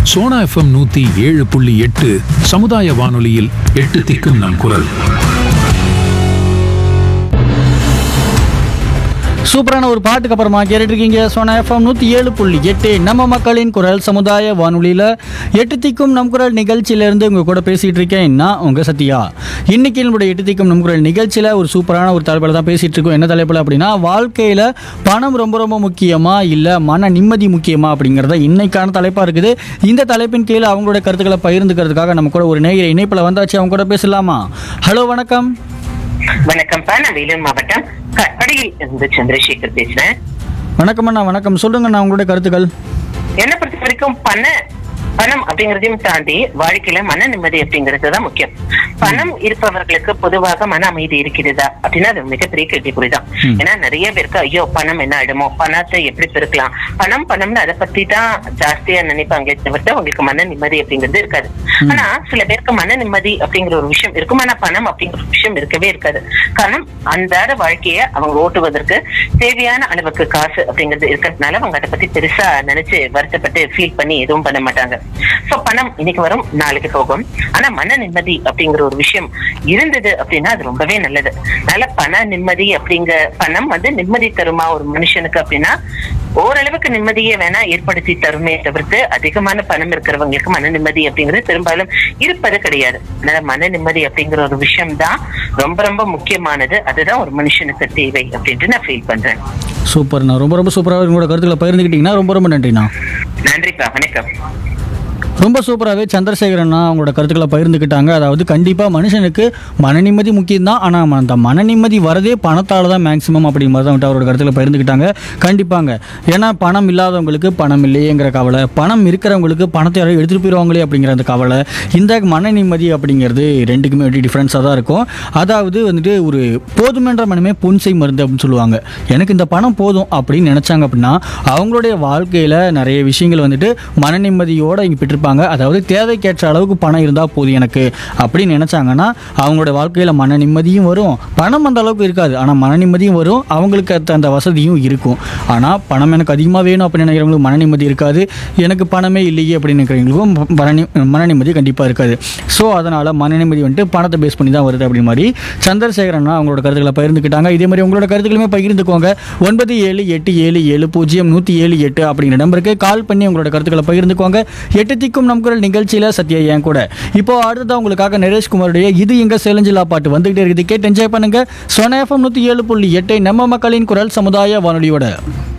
Sona FM நூத்தி ஏழு புள்ளி எட்டு சமுதாய வானொலியில் எட்டு திக்கும் நம் குரல் சூப்பரான ஒரு பாட்டுக்கு அப்புறமா கேட்டுட்டு இருக்கீங்க சோனா எஃப்எம் நூற்றி ஏழு புள்ளி எட்டு நம்ம மக்களின் குரல் சமுதாய வானொலியில் எட்டு திக்கும் நம் குரல் நிகழ்ச்சியிலேருந்து உங்கள் கூட பேசிகிட்டு இருக்கேன் நான் உங்கள் சத்யா இன்னைக்கு நம்மளுடைய எட்டு திக்கும் நம் குரல் நிகழ்ச்சியில் ஒரு சூப்பரான ஒரு தலைப்பில் தான் பேசிகிட்டு இருக்கோம் என்ன தலைப்பில் அப்படின்னா வாழ்க்கையில் பணம் ரொம்ப ரொம்ப முக்கியமா இல்லை மன நிம்மதி முக்கியமா அப்படிங்கிறத இன்னைக்கான தலைப்பாக இருக்குது இந்த தலைப்பின் கீழே அவங்களுடைய கருத்துக்களை பகிர்ந்துக்கிறதுக்காக நம்ம கூட ஒரு நேயர் இணைப்பில் வந்தாச்சு அவங்க கூட பேசலாமா ஹலோ வணக்கம் வணக்கம்ப்பா நான் வேலூர் மாவட்டம் கட்டடியில் இருந்து சந்திரசேகர் பேசுறேன் வணக்கம் அண்ணா வணக்கம் சொல்லுங்கண்ணா உங்களுடைய கருத்துக்கள் என்ன பொறுத்த வரைக்கும் பண பணம் அப்படிங்கறதையும் தாண்டி வாழ்க்கையில மன நிம்மதி அப்படிங்கிறது தான் முக்கியம் பணம் இருப்பவர்களுக்கு பொதுவாக மன அமைதி இருக்கிறதா அப்படின்னா அது மிகப்பெரிய கேள்விக்குறிதான் ம். ஏன்னா நிறைய பேருக்கு ஐயோ பணம் என்ன ஆயிடுமோ பணத்தை எப்படி பெருக்கலாம் பணம் பணம்னு அதை பத்தி தான் ஜாஸ்தியா நினைப்பாங்களே தவிர்த்து அவங்களுக்கு மன நிம்மதி அப்படிங்கிறது இருக்காது ஆனா சில பேருக்கு மன நிம்மதி அப்படிங்கிற ஒரு விஷயம் இருக்கும் ஆனா பணம் அப்படிங்கிற ஒரு விஷயம் இருக்கவே இருக்காது காரணம் அன்றாட வாழ்க்கைய அவங்க ஓட்டுவதற்கு தேவையான அளவுக்கு காசு அப்படிங்கிறது இருக்கிறதுனால அவங்க அதை பத்தி பெருசா நினைச்சு வருத்தப்பட்டு ஃபீல் பண்ணி எதுவும் பண்ண மாட்டாங்க சோ பணம் இன்னைக்கு வரும் நாளைக்கு போகும் ஆனா மன நிம்மதி அப்படிங்கிற ஒரு விஷயம் இருந்தது அப்படின்னா அது ரொம்பவே நல்லது அதனால பண நிம்மதி அப்படிங்க பணம் வந்து நிம்மதி தருமா ஒரு மனுஷனுக்கு அப்படின்னா ஓரளவுக்கு நிம்மதியை வேணா ஏற்படுத்தி தருமே தவிர்த்து அதிகமான பணம் இருக்கிறவங்களுக்கு மன நிம்மதி அப்படிங்கிறது பெரும்பாலும் இருப்பது கிடையாது அதனால மன நிம்மதி அப்படிங்கிற ஒரு விஷயம் தான் ரொம்ப ரொம்ப முக்கியமானது அதுதான் ஒரு மனுஷனுக்கு தேவை அப்படின்ட்டு நான் ஃபீல் பண்றேன் சூப்பர்ண்ணா ரொம்ப ரொம்ப சூப்பராக உங்களோட கருத்துக்களை பகிர்ந்துக்கிட்டீங்கன்னா ரொம்ப ரொம்ப நன்றிண்ணா நன்றிப்பா வணக்கம் ரொம்ப சூப்பராகவே சந்திரசேகரண்ணா அவங்களோட கருத்துக்களை பகிர்ந்துக்கிட்டாங்க அதாவது கண்டிப்பாக மனுஷனுக்கு மன நிம்மதி முக்கியம் தான் ஆனால் அந்த மன நிம்மதி வரதே பணத்தால் தான் மேக்ஸிமம் அப்படிங்கிற மாதிரி தான் வந்துட்டு அவரோட கருத்துக்களை பகிர்ந்துக்கிட்டாங்க கண்டிப்பாங்க ஏன்னா பணம் இல்லாதவங்களுக்கு பணம் இல்லையேங்கிற கவலை பணம் இருக்கிறவங்களுக்கு பணத்தை யாரும் எடுத்துகிட்டு போயிடுவாங்களே அப்படிங்கிற அந்த கவலை இந்த மன நிம்மதி அப்படிங்கிறது ரெண்டுக்குமே வந்து டிஃப்ரென்ஸாக தான் இருக்கும் அதாவது வந்துட்டு ஒரு போதுமென்ற மனமே புன்சை மருந்து அப்படின்னு சொல்லுவாங்க எனக்கு இந்த பணம் போதும் அப்படின்னு நினச்சாங்க அப்படின்னா அவங்களுடைய வாழ்க்கையில் நிறைய விஷயங்கள் வந்துட்டு மன நிம்மதியோடு இங்கே பெற்றிருப்பாங்க அதாவது தேவைக்கேற்ற அளவுக்கு பணம் இருந்தால் போதும் எனக்கு அப்படின்னு நினச்சாங்கன்னா அவங்களோட வாழ்க்கையில் மன நிம்மதியும் வரும் பணம் அந்த அளவுக்கு இருக்காது ஆனால் மன நிம்மதியும் வரும் அவங்களுக்கு அந்த- அந்த வசதியும் இருக்கும் ஆனால் பணம் எனக்கு அதிகமாக வேணும் அப்படின்னு நினைக்கிறவங்களுக்கு மன நிம்மதி இருக்காது எனக்கு பணமே இல்லையே அப்படின்னு நினைக்கிறவங்களுக்கும் மன நி- மன நிம்மதி கண்டிப்பாக இருக்காது ஸோ அதனால் மன நிம்மதி வந்துட்டு பணத்தை பேஸ் பண்ணி தான் வருது அப்படி மாதிரி சந்திரசேகரன் அவங்களோட கருத்துக்களை பகிர்ந்துக்கிட்டாங்க இதே மாதிரி உங்களோட கருத்துக்களுமே பகிர்ந்துக்கோங்க ஒன்பது ஏழு எட்டு ஏழு ஏழு பூஜ்ஜியம் நூற்றி ஏழு எட்டு அப்படிங்கிற நம்பருக்கு கால் பண்ணி உங்களோட கருத்துக்களை பகிர்ந்துக்கோங்க எட்டு திக்கும் நம் குரல் நிகழ்ச்சியில் சத்யா என் கூட இப்போ அடுத்ததான் உங்களுக்காக நரேஷ்குமாருடைய இது எங்க சேலஞ்சிலா பாட்டு வந்துகிட்டே இருக்குது கேட்டு என்ஜாய் பண்ணுங்க சொன எஃப்எம் நூற்றி ஏழு புள்ளி எட்டு நம்ம மக்களின் குரல் சமுதாய வானொலியோட